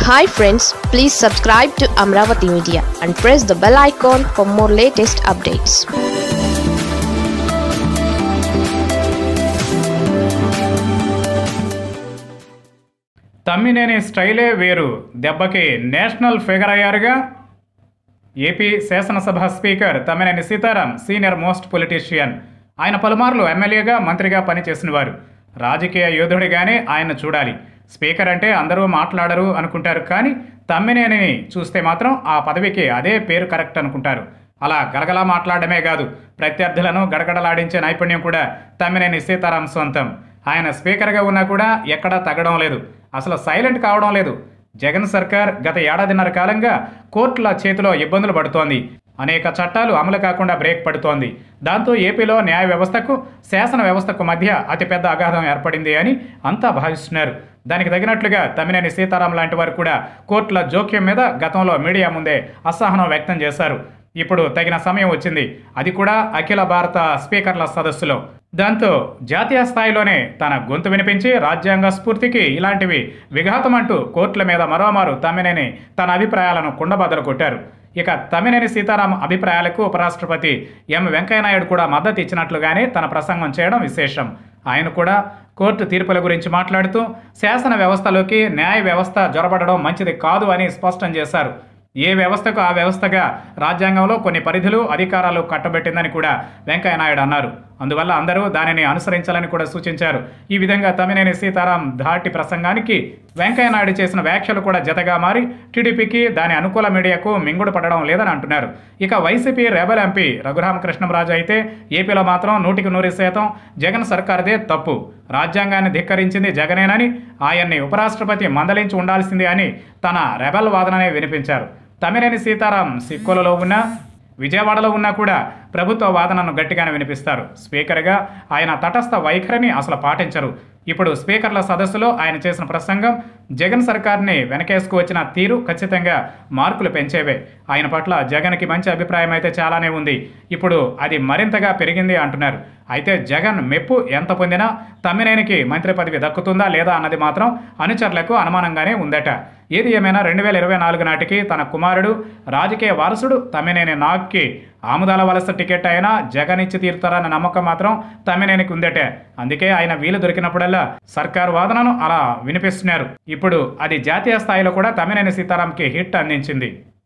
hi friends please subscribe to Amaravati media and press the bell icon for more latest updates Tammineni స్టైలే వేరు దెబ్బకి national figure అయ్యారుగా AP శాసనసభ speaker Tammineni Sitaram senior most politician ఆయన పలుమార్లు ఎమ్మెల్యేగా మంత్రిగా పనిచేసిన వారు రాజకీయ యోధుడిగానే ఆయన చూడాలి స్పీకర్ అంటే అందరూ మాట్లాడరు అనుకుంటారు కానీ తమ్మినేనిని చూస్తే మాత్రం ఆ పదవికి అదే పేరు కరెక్ట్ అనుకుంటారు అలా గలగలా మాట్లాడమే కాదు ప్రత్యర్థులను గడగడలాడించే నైపుణ్యం కూడా తమ్మినేని సీతారాం సొంతం ఆయన స్పీకర్గా ఉన్నా కూడా ఎక్కడా తగ్గడం లేదు అసలు సైలెంట్ కావడం లేదు జగన్ సర్కార్ గత ఏడాదిన్నర కాలంగా కోర్టుల చేతిలో ఇబ్బందులు పడుతోంది అనేక చట్టాలు అమలు కాకుండా బ్రేక్ పడుతోంది దాంతో ఏపీలో న్యాయ వ్యవస్థకు శాసన వ్యవస్థకు మధ్య అతిపెద్ద అగాధం ఏర్పడింది అని అంతా భావిస్తున్నారు దానికి తగినట్లుగా తమ్మినేని సీతారాం లాంటి వారు కూడా కోర్టుల జోక్యం మీద గతంలో మీడియా ముందే అసహనం వ్యక్తం చేశారు ఇప్పుడు తగిన సమయం వచ్చింది అది కూడా అఖిల భారత స్పీకర్ల సదస్సులో దాంతో జాతీయ స్థాయిలోనే తన గొంతు వినిపించి రాజ్యాంగ స్ఫూర్తికి ఇలాంటివి విఘాతమంటూ కోర్టుల మీద మరోమారు తమ్మినేని తన అభిప్రాయాలను కుండబద్దలు కొట్టారు ఇక తమ్మినేని సీతారాం అభిప్రాయాలకు ఉపరాష్ట్రపతి ఎం వెంకయ్యనాయుడు కూడా మద్దతు ఇచ్చినట్లుగానే తన ప్రసంగం చేయడం విశేషం ఆయన కూడా కోర్టు తీర్పుల గురించి మాట్లాడుతూ శాసన వ్యవస్థలోకి న్యాయ వ్యవస్థ జొరబడడం మంచిది కాదు అని స్పష్టం చేశారు ఏ వ్యవస్థకు ఆ వ్యవస్థగా రాజ్యాంగంలో కొన్ని పరిధులు అధికారాలు కట్టబెట్టిందని కూడా వెంకయ్యనాయుడు అన్నారు అందువల్ల అందరూ దానిని అనుసరించాలని కూడా సూచించారు ఈ విధంగా తమ్మినేని సీతారాం ధాటి ప్రసంగానికి వెంకయ్యనాయుడు చేసిన వ్యాఖ్యలు కూడా జతగా మారి టీడీపీకి దాని అనుకూల మీడియాకు మింగుడు పడడం లేదని అంటున్నారు ఇక వైసీపీ రెబల్ ఎంపీ రఘురామకృష్ణంరాజు అయితే ఏపీలో మాత్రం నూటికి నూరు శాతం జగన్ సర్కార్దే తప్పు రాజ్యాంగాన్ని ధిక్కరించింది జగనేనని ఆయన్ని ఉపరాష్ట్రపతి మందలించి ఉండాల్సిందే అని తన రెబల్ వాదననే వినిపించారు తమ్మినేని సీతారాం సిక్కులలో ఉన్న విజయవాడలో ఉన్నా కూడా ప్రభుత్వ వాదనను గట్టిగానే వినిపిస్తారు స్పీకర్గా ఆయన తటస్థ వైఖరిని అసలు పాటించరు ఇప్పుడు స్పీకర్ల సదస్సులో ఆయన చేసిన ప్రసంగం జగన్ సర్కార్ని వెనకేసుకు వచ్చిన తీరు ఖచ్చితంగా మార్కులు పెంచేవే ఆయన పట్ల జగన్కి మంచి అభిప్రాయం అయితే చాలానే ఉంది ఇప్పుడు అది మరింతగా పెరిగింది అంటున్నారు అయితే జగన్ మెప్పు ఎంత పొందినా తమ్మినేనికి మంత్రి పదవి దక్కుతుందా లేదా అన్నది మాత్రం అనుచరులకు అనుమానంగానే ఉందట ఏది ఏమైనా రెండు వేల ఇరవై నాలుగు నాటికి తన కుమారుడు రాజకీయ వారసుడు తమ్మినేని నాగ్కి ఆముదాల వలస టికెట్ అయినా జగన్ ఇచ్చి తీరుతారన్న నమ్మకం మాత్రం తమ్మినేనికి ఉందట అందుకే ఆయన వీలు దొరికినప్పుడల్లా సర్కారు వాదనను అలా వినిపిస్తున్నారు ఇప్పుడు అది జాతీయ స్థాయిలో కూడా తమ్మినేని సీతారాంకి హిట్ అందించింది